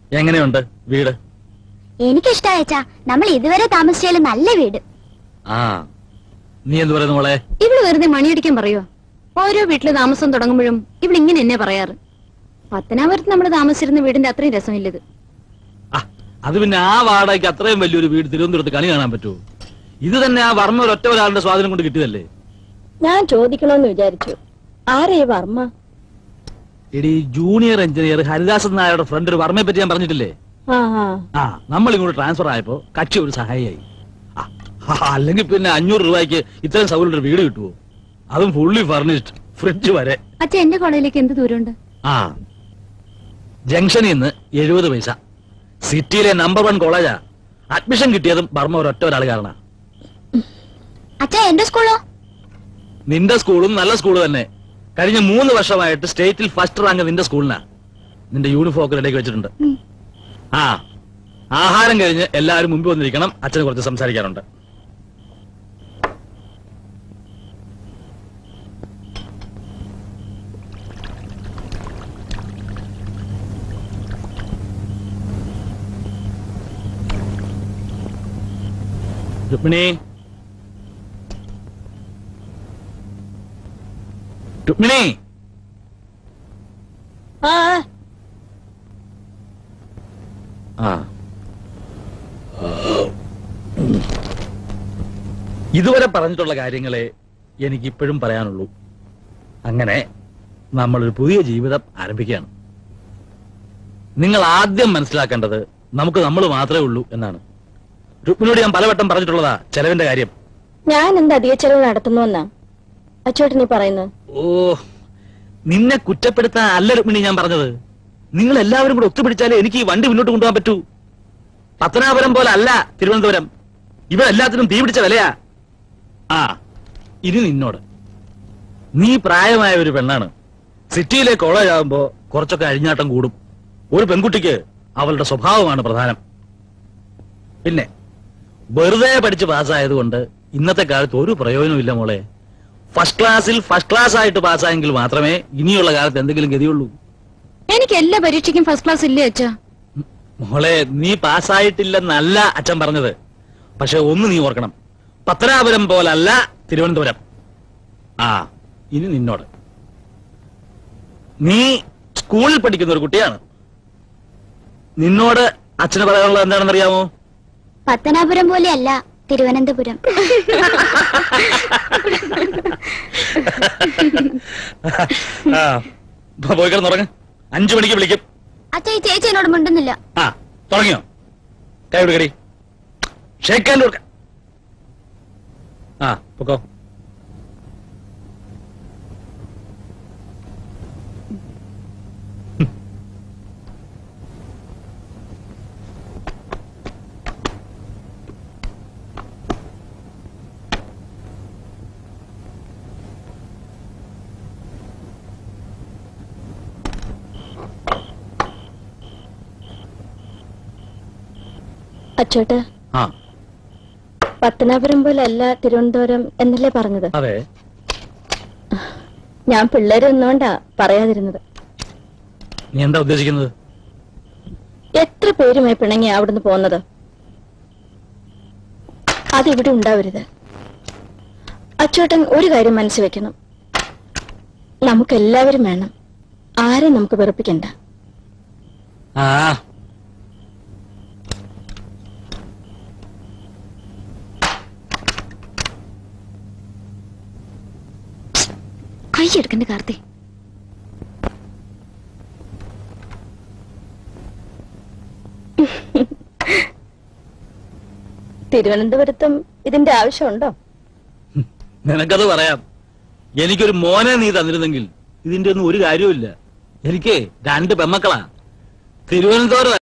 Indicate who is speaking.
Speaker 1: എങ്ങനെയുണ്ട് വീട്
Speaker 2: എനിക്കിഷ്ടായ അച്ഛാ നമ്മൾ ഇതുവരെ താമസിച്ചാലും നല്ല വീട്
Speaker 1: ആ നീ എന്ത് പറയുന്നു മോളെ
Speaker 3: ഇവള് വെറുതെ മണിയടിക്കാൻ പറയുവോ ഓരോ വീട്ടില് താമസം തുടങ്ങുമ്പോഴും ഇവള് ഇങ്ങനെ എന്നെ പറയാറ് പത്തനാപുരത്ത് നമ്മൾ താമസിച്ചിരുന്ന വീടിന്റെ അത്രയും രസമില്ലത്
Speaker 1: ആ അത് പിന്നെ ആ വാടകയ്ക്ക് അത്രയും വലിയൊരു വീട് തിരുവനന്തപുരത്ത് കണി കാണാൻ പറ്റുമോ ഇത് തന്നെ ആ വർമ്മ ഒരൊറ്റ ഒരാളുടെ സ്വാധീനം കൊണ്ട് കിട്ടിയതല്ലേ
Speaker 4: ഞാൻ ചോദിക്കണമെന്ന് വിചാരിച്ചു ആരേ വർമ്മ
Speaker 1: എടി ജൂനിയർ എഞ്ചിനീയർ ഹരിദാസൻ നായരുടെ ഫ്രണ്ട് ഒരു വർമ്മയെ പറ്റി ഞാൻ പറഞ്ഞിട്ടില്ലേ
Speaker 4: ആ ആ
Speaker 1: ആ നമ്മൾ ഇങ്ങോട്ട് ട്രാൻസ്ഫർ ആയപ്പോ കക്ഷി ഒരു സഹായിയായി ആ, ആ, അല്ലെങ്കിൽ പിന്നെ അഞ്ഞൂറ് രൂപയ്ക്ക് ഇത്രയും സൗകര്യം ഒരു വീട് കിട്ടുമോ അതും ഫുള്ളി ഫർണിഷ്ഡ് ഫ്രിഡ്ജ് വരെ
Speaker 3: അച്ഛ എന്റെ കോളേജിലേക്ക് എന്ത് ദൂരമുണ്ട്
Speaker 1: ആ ജംഗ്ഷനിൽ നിന്ന് എഴുപത് പൈസ സിറ്റിയിലെ നമ്പർ വൺ കോളേജാ അഡ്മിഷൻ കിട്ടിയതും ബർമ്മ ഒരൊറ്റ ഒരാൾ കാരണ
Speaker 2: അച്ഛാ എന്റെ സ്കൂളോ
Speaker 1: നിന്റെ സ്കൂളും നല്ല സ്കൂൾ തന്നെ കഴിഞ്ഞ മൂന്ന് വർഷമായിട്ട് സ്റ്റേറ്റിൽ ഫസ്റ്റ് റാങ്ക് നിന്റെ സ്കൂളിനാ നിന്റെ യൂണിഫോം ഒക്കെ റെഡിയാക്കി വെച്ചിട്ടുണ്ട്
Speaker 2: ഉം.
Speaker 1: ആ ആഹാരം കഴിഞ്ഞ് എല്ലാവരും മുമ്പ് വന്നിരിക്കണം അച്ഛന് കുറച്ച് സംസാരിക്കാനുണ്ട് രുക്മിണി രുക്മിണി
Speaker 4: ആ
Speaker 1: ആ ഇതുവരെ പറഞ്ഞിട്ടുള്ള കാര്യങ്ങളെ എനിക്ക് ഇപ്പോഴും പറയാനുള്ളൂ അങ്ങനെ നമ്മളൊരു പുതിയ ജീവിതം ആരംഭിക്കുകയാണ് നിങ്ങൾ ആദ്യം മനസ്സിലാക്കേണ്ടത് നമുക്ക് നമ്മൾ മാത്രമേ ഉള്ളൂ എന്നാണ് രുക്മിനോട് ഞാൻ പലവട്ടം പറഞ്ഞിട്ടുള്ളതാ ചെലവിന്റെ കാര്യം
Speaker 4: ഞാൻ എന്ത് അധിക ചെലവ് നടത്തുന്നുവെന്നാ അച്ചോട്ട് നീ പറയുന്നത്
Speaker 1: ഓ നിന്നെ കുറ്റപ്പെടുത്താൻ അല്ല രുക്മിണി ഞാൻ പറഞ്ഞത് നിങ്ങൾ എല്ലാവരും കൂടെ ഒത്തുപിടിച്ചാലേ എനിക്ക് ഈ വണ്ടി മുന്നോട്ട് കൊണ്ടുപോകാൻ പറ്റൂ പത്തനാപുരം പോലെ അല്ല തിരുവനന്തപുരം ഇവ എല്ലാത്തിനും തീ പിടിച്ച വിലയാ ആ ഇനി നിന്നോട് നീ പ്രായമായ ഒരു പെണ്ണാണ് സിറ്റിയിലെ കോളേജ് ആകുമ്പോ കുറച്ചൊക്കെ അഴിഞ്ഞാട്ടം കൂടും ഒരു പെൺകുട്ടിക്ക് അവളുടെ സ്വഭാവമാണ് പ്രധാനം പിന്നെ വെറുതെ പഠിച്ച് പാസ്സായതുകൊണ്ട് ഇന്നത്തെ കാലത്ത് ഒരു പ്രയോജനമില്ല മോളെ ഫസ്റ്റ് ക്ലാസ്സിൽ ഫസ്റ്റ് ക്ലാസ് ആയിട്ട് പാസ്സായെങ്കിൽ മാത്രമേ ഇനിയുള്ള കാലത്ത് എന്തെങ്കിലും ഗതിയുള്ളൂ
Speaker 3: എനിക്ക് എല്ലാ പരീക്ഷയ്ക്കും ഫസ്റ്റ് ക്ലാസ് ഇല്ലേ അച്ഛാ
Speaker 1: മോളെ നീ പാസ്സായിട്ടില്ലെന്നല്ല അച്ഛൻ പറഞ്ഞത് പക്ഷെ ഒന്ന് നീ ഓർക്കണം പത്തനാപുരം പോലല്ല തിരുവനന്തപുരം ആ ഇനി നിന്നോട് നീ സ്കൂളിൽ പഠിക്കുന്ന ഒരു കുട്ടിയാണ് നിന്നോട് അച്ഛന് പറയാനുള്ളത് എന്താണെന്ന് അറിയാമോ
Speaker 2: പത്തനാപുരം പോലെ അല്ല തിരുവനന്തപുരം
Speaker 1: ആ ഇപ്പൊ പോയി കിടന്നുറങ്ങ് അഞ്ചു മണിക്ക് വിളിക്കും
Speaker 2: അച്ഛാ ഈ ചേച്ചി എന്നോട് മിണ്ടുന്നില്ല
Speaker 1: ആ തുടങ്ങിയോ കൈ കൊടുക്കടി ഷേക്ക് ഹാൻഡ് കൊടുക്ക ആ പൊക്കോ
Speaker 4: അച്ചോട്ട്
Speaker 1: ആ
Speaker 4: പത്തനാപുരം പോലെ അല്ല തിരുവനന്തപുരം എന്നല്ലേ പറഞ്ഞത്
Speaker 1: അതെ
Speaker 4: ഞാൻ പിള്ളേരെ ഒന്നുകൊണ്ടാ പറയാതിരുന്നത്
Speaker 1: നീ എന്താ ഉദ്ദേശിക്കുന്നത്
Speaker 4: എത്ര പേരുമായി പിണങ്ങി അവിടുന്ന് പോകുന്നത് അതിവിടെ ഉണ്ടാവരുത് അച്ചോട്ടൻ ഒരു കാര്യം മനസ്സിൽ വെക്കണം നമുക്കെല്ലാവരും വേണം ആരെയും നമുക്ക് വെറുപ്പിക്കണ്ട
Speaker 1: ആ
Speaker 3: കൈ എടുക്കണ്ട കാർത്തി
Speaker 4: തിരുവനന്തപുരത്തും ഇതിന്റെ ആവശ്യമുണ്ടോ
Speaker 1: നിനക്കത് പറയാം എനിക്കൊരു മോനെ നീ തന്നിരുന്നെങ്കിൽ ഇതിന്റെ ഒന്നും ഒരു കാര്യവുമില്ല എനിക്ക് രണ്ട് പെമ്മക്കളാ തിരുവനന്തപുരം